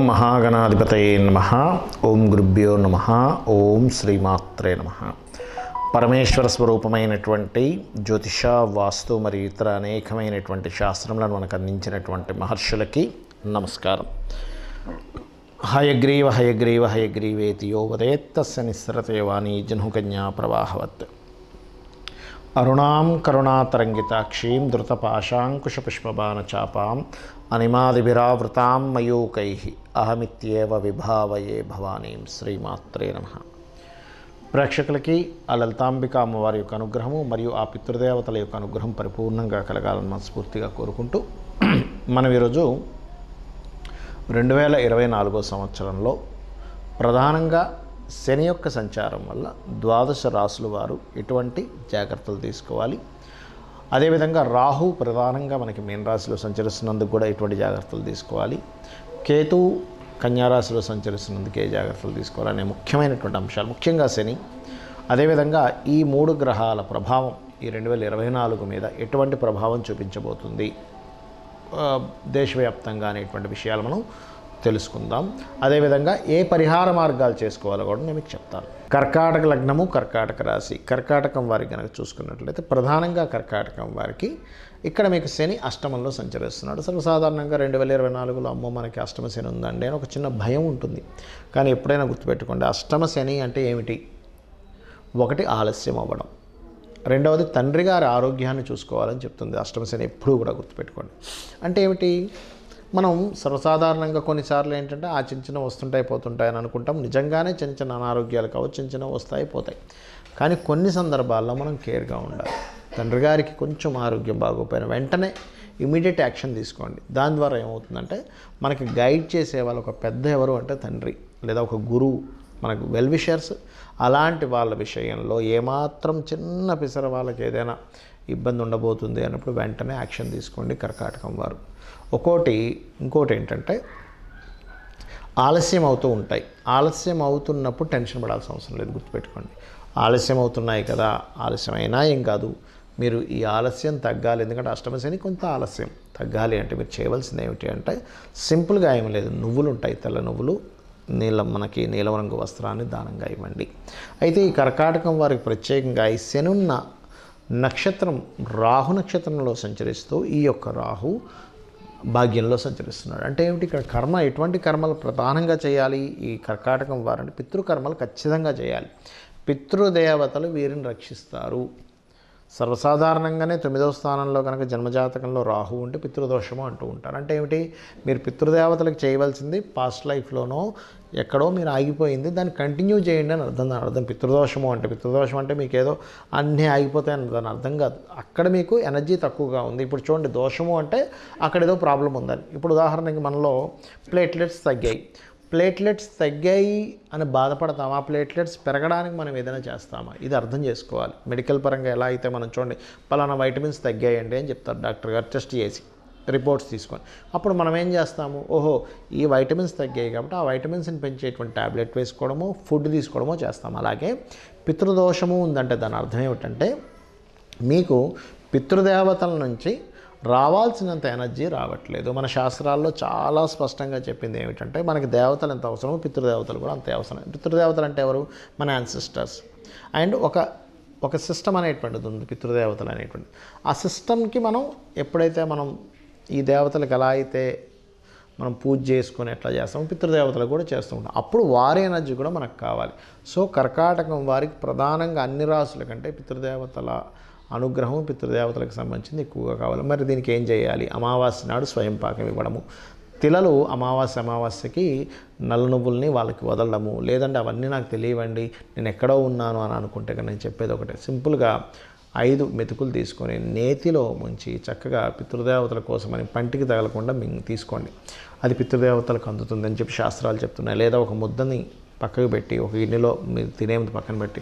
మహాగణాధిపతయే నమ ఓం గురుభ్యో నమ ఓం శ్రీమాత్రే నమ పరమేశ్వర స్వరూపమైనటువంటి జ్యోతిష వాస్తు మరియు ఇతర అనేకమైనటువంటి శాస్త్రములను మనకు అందించినటువంటి మహర్షులకి నమస్కారం హయగ్రీవ హయగ్రీవ హయగ్రీవేతి యో వదేత్తస్య నిస్సరతే వాణి జనుకన్యా ప్రవాహవత్ అరుణాం కరుణాతరంగితాక్షీం ధృతపాశాంకుశపుష్పబాణచాపాం అనిమాదిభిరావృతాం మయూకై అహమిత్యేవ విభావయే భవానీం శ్రీమాత్రే నమ ప్రేక్షకులకి ఆ లలితాంబిక అమ్మవారి యొక్క అనుగ్రహము మరియు ఆ పితృదేవతల యొక్క అనుగ్రహం పరిపూర్ణంగా కలగాలని మనస్ఫూర్తిగా కోరుకుంటూ మనం ఈరోజు రెండు వేల ఇరవై నాలుగో సంవత్సరంలో ప్రధానంగా శని యొక్క సంచారం వల్ల ద్వాదశ రాసుల వారు ఎటువంటి జాగ్రత్తలు తీసుకోవాలి అదేవిధంగా రాహు ప్రధానంగా మనకి మీన రాశిలో సంచరిస్తున్నందుకు కూడా ఎటువంటి జాగ్రత్తలు తీసుకోవాలి కేతు కన్యారాశిలో సంచరిస్తున్నందుకు ఏ జాగ్రత్తలు తీసుకోవాలి అనే ముఖ్యమైనటువంటి అంశాలు ముఖ్యంగా శని అదేవిధంగా ఈ మూడు గ్రహాల ప్రభావం ఈ రెండు వేల ఇరవై నాలుగు మీద ఎటువంటి ప్రభావం చూపించబోతుంది ఆ, దేశవ్యాప్తంగా అనేటువంటి విషయాలు మనం తెలుసుకుందాం అదేవిధంగా ఏ పరిహార మార్గాలు చేసుకోవాలో కూడా నేను మీకు చెప్తాను కర్కాటక లగ్నము కర్కాటక రాశి కర్కాటకం వారికి కనుక చూసుకున్నట్లయితే ప్రధానంగా కర్కాటకం వారికి ఇక్కడ మీకు శని అష్టమంలో సంచరిస్తున్నాడు సర్వసాధారణంగా రెండు వేల ఇరవై నాలుగులో అమ్మో మనకి అష్టమ శని ఉందండి అని ఒక చిన్న భయం ఉంటుంది కానీ ఎప్పుడైనా గుర్తుపెట్టుకోండి అష్టమ శని అంటే ఏమిటి ఒకటి ఆలస్యం అవ్వడం రెండవది తండ్రి గారి ఆరోగ్యాన్ని చూసుకోవాలని చెప్తుంది అష్టమశని ఎప్పుడూ కూడా గుర్తుపెట్టుకోండి అంటే ఏమిటి మనం సర్వసాధారణంగా కొన్నిసార్లు ఏంటంటే ఆ చిన్న చిన్న వస్తుంటాయి పోతుంటాయి అని అనుకుంటాం నిజంగానే చిన్న చిన్న అనారోగ్యాలు కావచ్చు చిన్న చిన్న వస్తాయి పోతాయి కానీ కొన్ని సందర్భాల్లో మనం కేర్గా ఉండాలి తండ్రి గారికి కొంచెం ఆరోగ్యం బాగోపోయిన వెంటనే ఇమీడియట్ యాక్షన్ తీసుకోండి దాని ద్వారా ఏమవుతుందంటే మనకి గైడ్ చేసే వాళ్ళు ఒక పెద్ద ఎవరు అంటే తండ్రి లేదా ఒక గురువు మనకు వెల్ విషర్స్ అలాంటి వాళ్ళ విషయంలో ఏమాత్రం చిన్న పిసర వాళ్ళకి ఏదైనా ఇబ్బంది ఉండబోతుంది అన్నప్పుడు వెంటనే యాక్షన్ తీసుకోండి కర్కాటకం వారు ఒక్కోటి ఇంకోటి ఏంటంటే ఆలస్యం అవుతూ ఉంటాయి ఆలస్యం అవుతున్నప్పుడు టెన్షన్ పడాల్సిన అవసరం లేదు గుర్తుపెట్టుకోండి ఆలస్యం అవుతున్నాయి కదా ఆలస్యం అయినా ఏం కాదు మీరు ఈ ఆలస్యం తగ్గాలి ఎందుకంటే అష్టమశని కొంత ఆలస్యం తగ్గాలి అంటే మీరు చేయవలసింది ఏమిటి అంటే సింపుల్గా ఏం లేదు నువ్వులు ఉంటాయి తెల్ల నువ్వులు నీలం మనకి నీలం రంగు వస్త్రాన్ని దానంగా ఇవ్వండి అయితే ఈ కర్కాటకం వారికి ప్రత్యేకంగా ఈ శనున్న నక్షత్రం రాహు నక్షత్రంలో సంచరిస్తూ ఈ యొక్క రాహు భాగ్యంలో సంచరిస్తున్నాడు అంటే ఏమిటి ఇక్కడ కర్మ ఎటువంటి కర్మలు ప్రధానంగా చేయాలి ఈ కర్కాటకం వారంటే పితృకర్మలు ఖచ్చితంగా చేయాలి పితృదేవతలు వీరిని రక్షిస్తారు సర్వసాధారణంగానే తొమ్మిదవ స్థానంలో కనుక జన్మజాతకంలో రాహు ఉంటే పితృదోషము అంటూ ఉంటారు అంటే ఏమిటి మీరు పితృదేవతలకు చేయవలసింది పాస్ట్ లైఫ్లోనో ఎక్కడో మీరు ఆగిపోయింది దాన్ని కంటిన్యూ చేయండి అని అర్థం దాని అర్థం పితృదోషము అంటే పితృదోషం అంటే మీకు ఏదో అన్నీ ఆగిపోతాయని దాని అర్థం కాదు అక్కడ మీకు ఎనర్జీ తక్కువగా ఉంది ఇప్పుడు చూడండి దోషము అంటే అక్కడ ఏదో ప్రాబ్లం ఉందని ఇప్పుడు ఉదాహరణకి మనలో ప్లేట్లెట్స్ తగ్గాయి ప్లేట్లెట్స్ తగ్గాయి అని బాధపడతామా ప్లేట్లెట్స్ పెరగడానికి మనం ఏదైనా చేస్తామా ఇది అర్థం చేసుకోవాలి మెడికల్ పరంగా ఎలా అయితే మనం చూడండి పలానా వైటమిన్స్ తగ్గాయండి అని చెప్తారు డాక్టర్ గారు టెస్ట్ చేసి రిపోర్ట్స్ తీసుకొని అప్పుడు మనం ఏం చేస్తాము ఓహో ఈ వైటమిన్స్ తగ్గాయి కాబట్టి ఆ వైటమిన్స్ని పెంచేటువంటి ట్యాబ్లెట్ వేసుకోవడమో ఫుడ్ తీసుకోవడమో చేస్తాం అలాగే పితృదోషము ఉందంటే దాని అర్థం ఏమిటంటే మీకు పితృదేవతల నుంచి రావాల్సినంత ఎనర్జీ రావట్లేదు మన శాస్త్రాల్లో చాలా స్పష్టంగా చెప్పింది ఏమిటంటే మనకి దేవతలు ఎంత అవసరమో పితృదేవతలు కూడా అంతే అవసరం పితృదేవతలు అంటే ఎవరు మన యాన్సిస్టర్స్ అండ్ ఒక ఒక సిస్టమ్ అనేటువంటిది ఉంది పితృదేవతలు అనేటువంటిది ఆ సిస్టమ్కి మనం ఎప్పుడైతే మనం ఈ దేవతలకు ఎలా అయితే మనం పూజ చేసుకొని ఎట్లా చేస్తాం పితృదేవతలకు కూడా చేస్తూ ఉంటాం అప్పుడు వారి ఎనర్జీ కూడా మనకు కావాలి సో కర్కాటకం వారికి ప్రధానంగా అన్ని రాసుల కంటే పితృదేవతల అనుగ్రహం పితృదేవతలకు సంబంధించింది ఎక్కువగా కావాలి మరి దీనికి ఏం చేయాలి అమావాస్య నాడు స్వయం పాకం ఇవ్వడము తిలలు అమావాస్య అమావాస్యకి నల్ల నువ్వుల్ని వాళ్ళకి వదలడము లేదంటే అవన్నీ నాకు తెలియవండి నేను ఎక్కడో ఉన్నాను అని అనుకుంటే కానీ నేను చెప్పేది ఒకటే సింపుల్గా ఐదు మెతుకులు తీసుకొని నేతిలో ముంచి చక్కగా పితృదేవతల కోసమని పంటికి తగలకుండా మింగ్ తీసుకోండి అది పితృదేవతలకు అందుతుందని చెప్పి శాస్త్రాలు చెప్తున్నాయి లేదా ఒక ముద్దని పక్కకు పెట్టి ఒక గిన్నెలో మీరు తినే ముందు పక్కన పెట్టి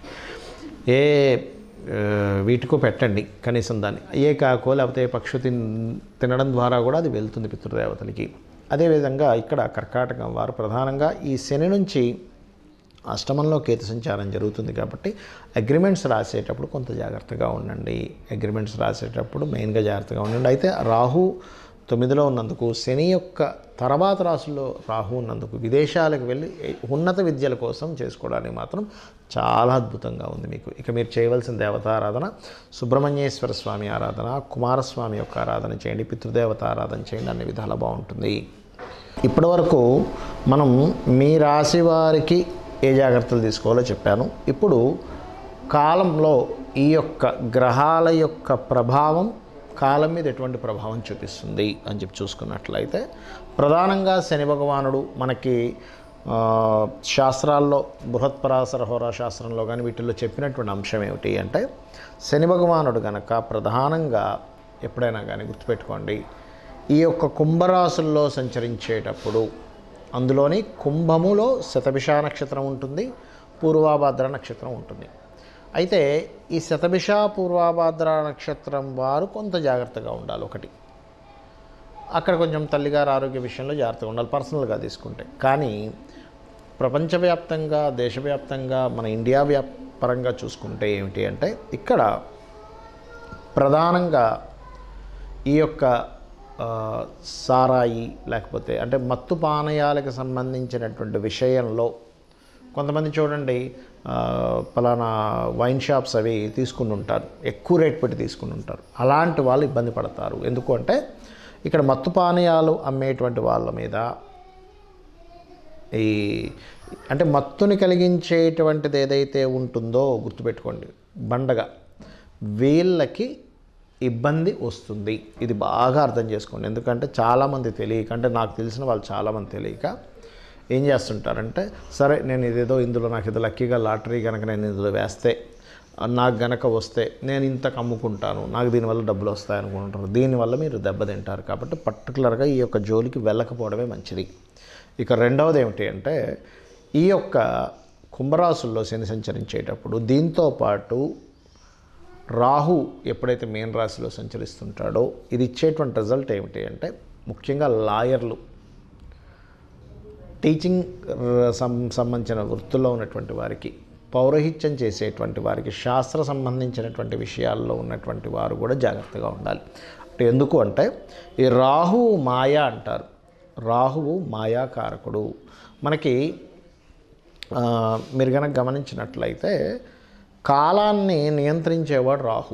ఏ ఆ, వీటికో పెట్టండి కనీసం దాన్ని ఏ కాకో లేకపోతే ఏ పక్షు తిన్ తినడం ద్వారా కూడా అది వెళ్తుంది పితృదేవతలకి అదేవిధంగా ఇక్కడ కర్కాటకం వారు ప్రధానంగా ఈ శని నుంచి అష్టమంలో కేతు సంచారం జరుగుతుంది కాబట్టి అగ్రిమెంట్స్ రాసేటప్పుడు కొంత జాగ్రత్తగా ఉండండి అగ్రిమెంట్స్ రాసేటప్పుడు మెయిన్గా జాగ్రత్తగా ఉండండి అయితే రాహు తొమ్మిదిలో ఉన్నందుకు శని యొక్క తర్వాత రాశుల్లో రాహు ఉన్నందుకు విదేశాలకు వెళ్ళి ఉన్నత విద్యల కోసం చేసుకోవడానికి మాత్రం చాలా అద్భుతంగా ఉంది మీకు ఇక మీరు చేయవలసిన దేవతారాధన సుబ్రహ్మణ్యేశ్వర స్వామి ఆరాధన కుమారస్వామి యొక్క ఆరాధన చేయండి పితృదేవత ఆరాధన చేయండి అన్ని విధాలా బాగుంటుంది ఇప్పటివరకు మనం మీ రాశి వారికి ఏ జాగ్రత్తలు తీసుకోవాలో చెప్పాను ఇప్పుడు కాలంలో ఈ యొక్క గ్రహాల యొక్క ప్రభావం కాలం మీద ఎటువంటి ప్రభావం చూపిస్తుంది అని చెప్పి చూసుకున్నట్లయితే ప్రధానంగా శని భగవానుడు మనకి ఆ, శాస్త్రాల్లో బృహత్పరాశర హోరా శాస్త్రంలో కానీ వీటిల్లో చెప్పినటువంటి అంశం ఏమిటి అంటే శని భగవానుడు గనక ప్రధానంగా ఎప్పుడైనా కానీ గుర్తుపెట్టుకోండి ఈ యొక్క కుంభరాశుల్లో సంచరించేటప్పుడు అందులోని కుంభములో శతభిష నక్షత్రం ఉంటుంది పూర్వాభాద్ర నక్షత్రం ఉంటుంది అయితే ఈ శతభిష పూర్వాభాద్ర నక్షత్రం వారు కొంత జాగ్రత్తగా ఉండాలి ఒకటి అక్కడ కొంచెం తల్లిగారి ఆరోగ్య విషయంలో జాగ్రత్తగా ఉండాలి పర్సనల్గా తీసుకుంటే కానీ ప్రపంచవ్యాప్తంగా దేశవ్యాప్తంగా మన ఇండియా వ్యాప్ పరంగా చూసుకుంటే ఏమిటి అంటే ఇక్కడ ప్రధానంగా ఈ యొక్క ఆ, సారాయి లేకపోతే అంటే మత్తు పానయాలకు సంబంధించినటువంటి విషయంలో కొంతమంది చూడండి ఆ, పలానా వైన్ షాప్స్ అవి తీసుకుని ఉంటారు ఎక్కువ రేట్ పెట్టి తీసుకుని ఉంటారు అలాంటి వాళ్ళు ఇబ్బంది పడతారు ఎందుకు అంటే ఇక్కడ మత్తు పానీయాలు అమ్మేటువంటి వాళ్ళ మీద ఈ అంటే మత్తుని కలిగించేటువంటిది ఏదైతే ఉంటుందో గుర్తుపెట్టుకోండి బండగా వీళ్ళకి ఇబ్బంది వస్తుంది ఇది బాగా అర్థం చేసుకోండి ఎందుకంటే చాలామంది తెలియక అంటే నాకు తెలిసిన వాళ్ళు చాలామంది తెలియక ఏం చేస్తుంటారంటే సరే నేను ఇదేదో ఇందులో నాకు ఇది లక్కీగా లాటరీ కనుక నేను ఇందులో వేస్తే నాకు గనక వస్తే నేను ఇంతకు అమ్ముకుంటాను నాకు దీనివల్ల డబ్బులు వస్తాయి అనుకుంటారు దీనివల్ల మీరు దెబ్బతింటారు కాబట్టి పర్టికులర్గా ఈ యొక్క జోలికి వెళ్ళకపోవడమే మంచిది ఇక రెండవది ఏమిటి అంటే ఈ యొక్క కుంభరాశుల్లో శని సంచరించేటప్పుడు దీంతో పాటు రాహు ఎప్పుడైతే మేన్ రాశిలో సంచరిస్తుంటాడో ఇది ఇచ్చేటువంటి రిజల్ట్ ఏమిటి అంటే ముఖ్యంగా లాయర్లు టీచింగ్ ర- సం సంబంధించిన వృత్తుల్లో ఉన్నటువంటి వారికి పౌరహిత్యం చేసేటువంటి వారికి శాస్త్ర సంబంధించినటువంటి విషయాల్లో ఉన్నటువంటి వారు కూడా జాగ్రత్తగా ఉండాలి అంటే ఎందుకు అంటే ఈ రాహువు మాయ అంటారు రాహువు మాయాకారకుడు మనకి ఆ, మీరు కనుక గమనించినట్లయితే కాలాన్ని నియంత్రించేవాడు రాహు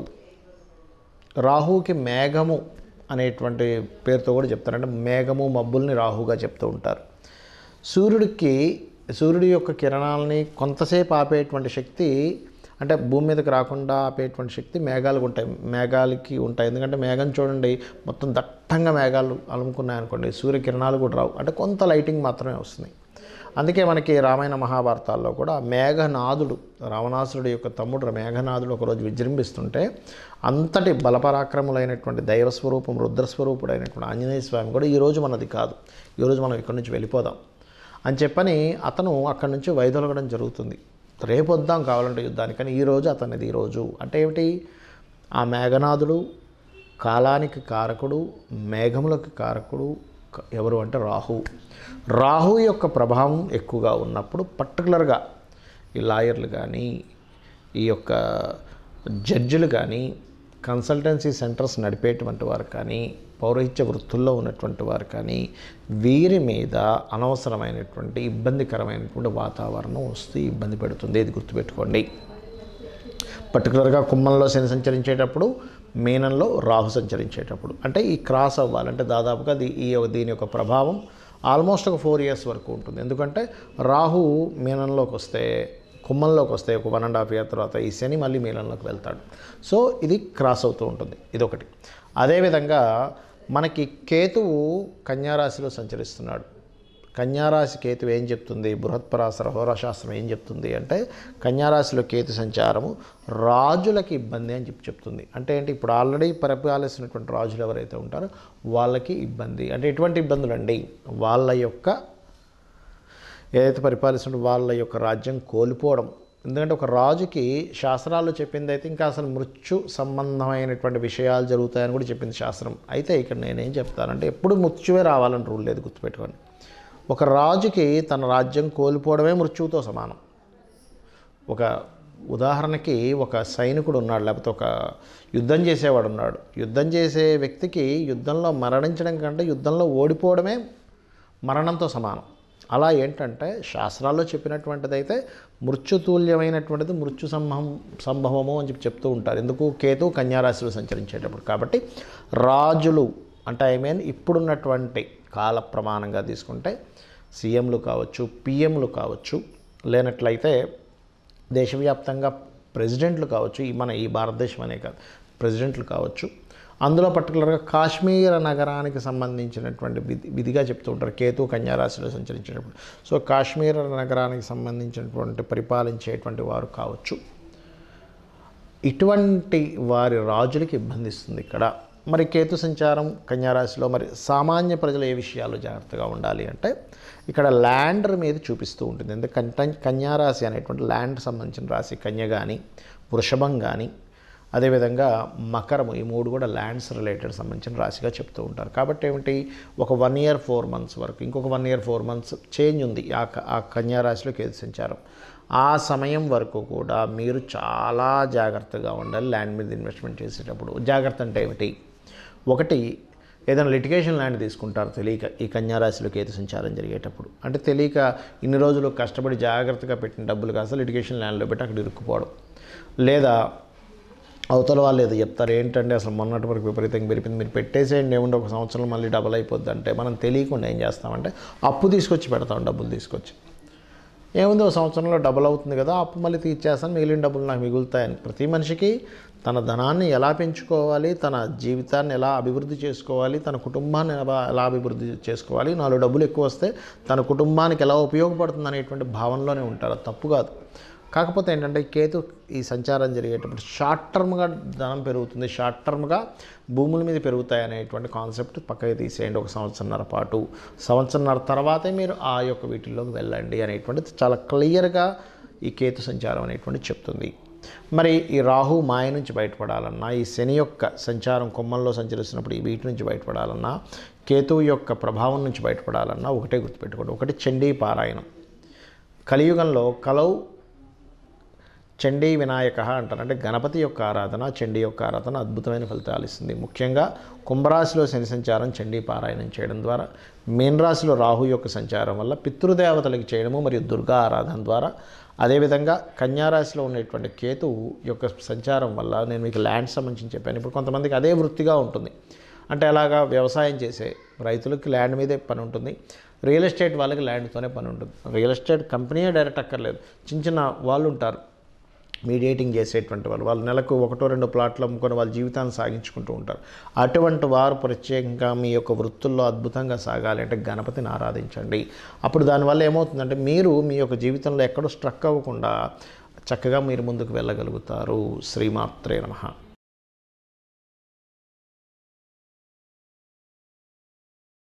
రాహుకి మేఘము అనేటువంటి పేరుతో కూడా చెప్తారు అంటే మేఘము మబ్బుల్ని రాహుగా చెప్తూ ఉంటారు సూర్యుడికి సూర్యుడి యొక్క కిరణాలని కొంతసేపు ఆపేటువంటి శక్తి అంటే భూమి మీదకి రాకుండా ఆపేటువంటి శక్తి మేఘాలకు ఉంటాయి మేఘాలకి ఉంటాయి ఎందుకంటే మేఘం చూడండి మొత్తం దట్టంగా మేఘాలు అలుముకున్నాయి అనుకోండి సూర్యకిరణాలు కూడా రావు అంటే కొంత లైటింగ్ మాత్రమే వస్తున్నాయి అందుకే మనకి రామాయణ మహాభారతాల్లో కూడా మేఘనాథుడు రావణాసురుడు యొక్క తమ్ముడు మేఘనాథుడు ఒకరోజు విజృంభిస్తుంటే అంతటి బలపరాక్రములైనటువంటి దైవస్వరూపం రుద్రస్వరూపుడైనటువంటి ఆంజనేయ స్వామి కూడా ఈరోజు మనది కాదు ఈరోజు మనం ఇక్కడి నుంచి వెళ్ళిపోదాం అని చెప్పని అతను అక్కడి నుంచి వైదొలగడం జరుగుతుంది రేపు వద్దాం కావాలంటే యుద్ధానికి కానీ ఈరోజు అతనిది ఈరోజు అంటే ఏమిటి ఆ మేఘనాథుడు కాలానికి కారకుడు మేఘములకు కారకుడు క- ఎవరు అంటే రాహు రాహు యొక్క ప్రభావం ఎక్కువగా ఉన్నప్పుడు పర్టికులర్గా ఈ లాయర్లు కానీ ఈ యొక్క జడ్జిలు కానీ కన్సల్టెన్సీ సెంటర్స్ నడిపేటువంటి వారు కానీ పౌరహిత్య వృత్తుల్లో ఉన్నటువంటి వారు కానీ వీరి మీద అనవసరమైనటువంటి ఇబ్బందికరమైనటువంటి వాతావరణం వస్తే ఇబ్బంది పెడుతుంది ఇది గుర్తుపెట్టుకోండి పర్టికులర్గా కుంభంలో శని సంచరించేటప్పుడు మీనంలో రాహు సంచరించేటప్పుడు అంటే ఈ క్రాస్ అవ్వాలంటే దాదాపుగా దీ ఈ దీని యొక్క ప్రభావం ఆల్మోస్ట్ ఒక ఫోర్ ఇయర్స్ వరకు ఉంటుంది ఎందుకంటే రాహు మీనంలోకి వస్తే కుంభంలోకి వస్తే ఒక వన్ అండ్ హాఫ్ ఇయర్ తర్వాత ఈ శని మళ్ళీ మీనంలోకి వెళ్తాడు సో ఇది క్రాస్ అవుతూ ఉంటుంది ఇదొకటి అదేవిధంగా మనకి కేతువు కన్యారాశిలో సంచరిస్తున్నాడు కన్యారాశి కేతు ఏం చెప్తుంది బృహత్పరాశర హోరాశాస్త్రం ఏం చెప్తుంది అంటే కన్యారాశిలో కేతు సంచారము రాజులకి ఇబ్బంది అని చెప్పి చెప్తుంది అంటే ఏంటి ఇప్పుడు ఆల్రెడీ పరిపాలిస్తున్నటువంటి రాజులు ఎవరైతే ఉంటారో వాళ్ళకి ఇబ్బంది అంటే ఎటువంటి ఇబ్బందులు అండి వాళ్ళ యొక్క ఏదైతే పరిపాలిస్తున్న వాళ్ళ యొక్క రాజ్యం కోల్పోవడం ఎందుకంటే ఒక రాజుకి శాస్త్రాల్లో చెప్పింది అయితే ఇంకా అసలు మృత్యు సంబంధమైనటువంటి విషయాలు జరుగుతాయని కూడా చెప్పింది శాస్త్రం అయితే ఇక్కడ నేనేం చెప్తానంటే ఎప్పుడు మృత్యువే రావాలని రూల్ లేదు గుర్తుపెట్టుకోండి ఒక రాజుకి తన రాజ్యం కోల్పోవడమే మృత్యువుతో సమానం ఒక ఉదాహరణకి ఒక సైనికుడు ఉన్నాడు లేకపోతే ఒక యుద్ధం చేసేవాడు ఉన్నాడు యుద్ధం చేసే వ్యక్తికి యుద్ధంలో మరణించడం కంటే యుద్ధంలో ఓడిపోవడమే మరణంతో సమానం అలా ఏంటంటే శాస్త్రాల్లో చెప్పినటువంటిది అయితే మృత్యుతుల్యమైనటువంటిది మృత్యు సంభవం సంభవము అని చెప్పి చెప్తూ ఉంటారు ఎందుకు కేతు కన్యారాశిలో సంచరించేటప్పుడు కాబట్టి రాజులు అంటే ఐ మీన్ ఇప్పుడున్నటువంటి కాల ప్రమాణంగా తీసుకుంటే సీఎంలు కావచ్చు పిఎంలు కావచ్చు లేనట్లయితే దేశవ్యాప్తంగా ప్రెసిడెంట్లు కావచ్చు ఈ మన ఈ భారతదేశం అనే కాదు ప్రెసిడెంట్లు కావచ్చు అందులో పర్టికులర్గా కాశ్మీర నగరానికి సంబంధించినటువంటి విధి విధిగా చెప్తూ ఉంటారు కేతు కన్యారాశిలో సంచరించినప్పుడు సో కాశ్మీర నగరానికి సంబంధించినటువంటి పరిపాలించేటువంటి వారు కావచ్చు ఇటువంటి వారి రాజులకి ఇబ్బంది ఇస్తుంది ఇక్కడ మరి కేతు సంచారం కన్యారాశిలో మరి సామాన్య ప్రజలు ఏ విషయాలు జాగ్రత్తగా ఉండాలి అంటే ఇక్కడ ల్యాండర్ మీద చూపిస్తూ ఉంటుంది ఎందుకంటే కన్యారాశి అనేటువంటి ల్యాండ్ సంబంధించిన రాశి కన్య కానీ వృషభం కానీ అదేవిధంగా మకరము ఈ మూడు కూడా ల్యాండ్స్ రిలేటెడ్ సంబంధించిన రాశిగా చెప్తూ ఉంటారు కాబట్టి ఏమిటి ఒక వన్ ఇయర్ ఫోర్ మంత్స్ వరకు ఇంకొక one year four months change ఉంది ఆ క- ఆ కన్యా రాశిలో కేతు సంచారం ఆ సమయం వరకు కూడా మీరు చాలా జాగ్రత్తగా ఉండాలి ల్యాండ్ మీద ఇన్వెస్ట్మెంట్ చేసేటప్పుడు జాగ్రత్త అంటే ఏమిటి ఒకటి ఏదైనా లిటిగేషన్ ల్యాండ్ తీసుకుంటారు తెలియక ఈ కన్యారాశిలో కేతు సంచారం జరిగేటప్పుడు అంటే తెలియక ఇన్ని రోజులు కష్టపడి జాగ్రత్తగా పెట్టిన డబ్బులు కాస్త లిటిగేషన్ ల్యాండ్లో పెట్టి అక్కడ ఇరుక్కుపోవడం లేదా అవతల వాళ్ళు ఏదో చెప్తారు ఏంటంటే అసలు మొన్నటి వరకు విపరీతంగా పెరిగింది మీరు పెట్టేసేయండి ఏముంటే ఒక సంవత్సరం మళ్ళీ డబల్ అయిపోద్ది అంటే మనం తెలియకుండా ఏం చేస్తామంటే అప్పు తీసుకొచ్చి పెడతాం డబ్బులు తీసుకొచ్చి ఏముంది ఒక సంవత్సరంలో డబుల్ అవుతుంది కదా అప్పు మళ్ళీ తీర్చేస్తాను మిగిలిన డబ్బులు నాకు మిగులుతాయని ప్రతి మనిషికి తన ధనాన్ని ఎలా పెంచుకోవాలి తన జీవితాన్ని ఎలా అభివృద్ధి చేసుకోవాలి తన కుటుంబాన్ని ఎలా ఎలా అభివృద్ధి చేసుకోవాలి నాలుగు డబ్బులు ఎక్కువ వస్తే తన కుటుంబానికి ఎలా ఉపయోగపడుతుంది అనేటువంటి భావనలోనే ఉంటారు అది తప్పు కాదు కాకపోతే ఏంటంటే ఈ కేతు ఈ సంచారం జరిగేటప్పుడు షార్ట్ టర్మ్గా ధనం పెరుగుతుంది షార్ట్ టర్మ్గా భూముల మీద పెరుగుతాయి అనేటువంటి కాన్సెప్ట్ పక్కకి తీసేయండి ఒక సంవత్సరంన్నర పాటు సంవత్సరంన్నర తర్వాతే మీరు ఆ యొక్క వీటిల్లోకి వెళ్ళండి అనేటువంటిది చాలా క్లియర్గా ఈ కేతు సంచారం అనేటువంటి చెప్తుంది మరి ఈ రాహు మాయ నుంచి బయటపడాలన్నా ఈ శని యొక్క సంచారం కొమ్మల్లో సంచరిస్తున్నప్పుడు ఈ వీటి నుంచి బయటపడాలన్నా కేతువు యొక్క ప్రభావం నుంచి బయటపడాలన్నా ఒకటే గుర్తుపెట్టుకోండి ఒకటి చండీ పారాయణం కలియుగంలో కలౌ చండీ వినాయక అంటారు అంటే గణపతి యొక్క ఆరాధన చండీ యొక్క ఆరాధన అద్భుతమైన ఫలితాలు ఇస్తుంది ముఖ్యంగా కుంభరాశిలో శని సంచారం చండీ పారాయణం చేయడం ద్వారా మీన రాశిలో రాహు యొక్క సంచారం వల్ల పితృదేవతలకి చేయడము మరియు దుర్గా ఆరాధన ద్వారా అదేవిధంగా కన్యారాశిలో ఉండేటువంటి కేతువు యొక్క సంచారం వల్ల నేను మీకు ల్యాండ్ సంబంధించి చెప్పాను ఇప్పుడు కొంతమందికి అదే వృత్తిగా ఉంటుంది అంటే అలాగా వ్యవసాయం చేసే రైతులకి ల్యాండ్ మీదే పని ఉంటుంది రియల్ ఎస్టేట్ వాళ్ళకి ల్యాండ్తోనే పని ఉంటుంది రియల్ ఎస్టేట్ కంపెనీయే డైరెక్ట్ అక్కర్లేదు చిన్న చిన్న వాళ్ళు ఉంటారు మీడియేటింగ్ చేసేటువంటి వాళ్ళు వాళ్ళు నెలకు ఒకటో రెండో ప్లాట్లు అమ్ముకొని వాళ్ళ జీవితాన్ని సాగించుకుంటూ ఉంటారు అటువంటి వారు ప్రత్యేకంగా మీ యొక్క వృత్తుల్లో అద్భుతంగా సాగాలి అంటే గణపతిని ఆరాధించండి అప్పుడు దానివల్ల ఏమవుతుందంటే మీరు మీ యొక్క జీవితంలో ఎక్కడో స్ట్రక్ అవ్వకుండా చక్కగా మీరు ముందుకు వెళ్ళగలుగుతారు శ్రీమాత్రే నమః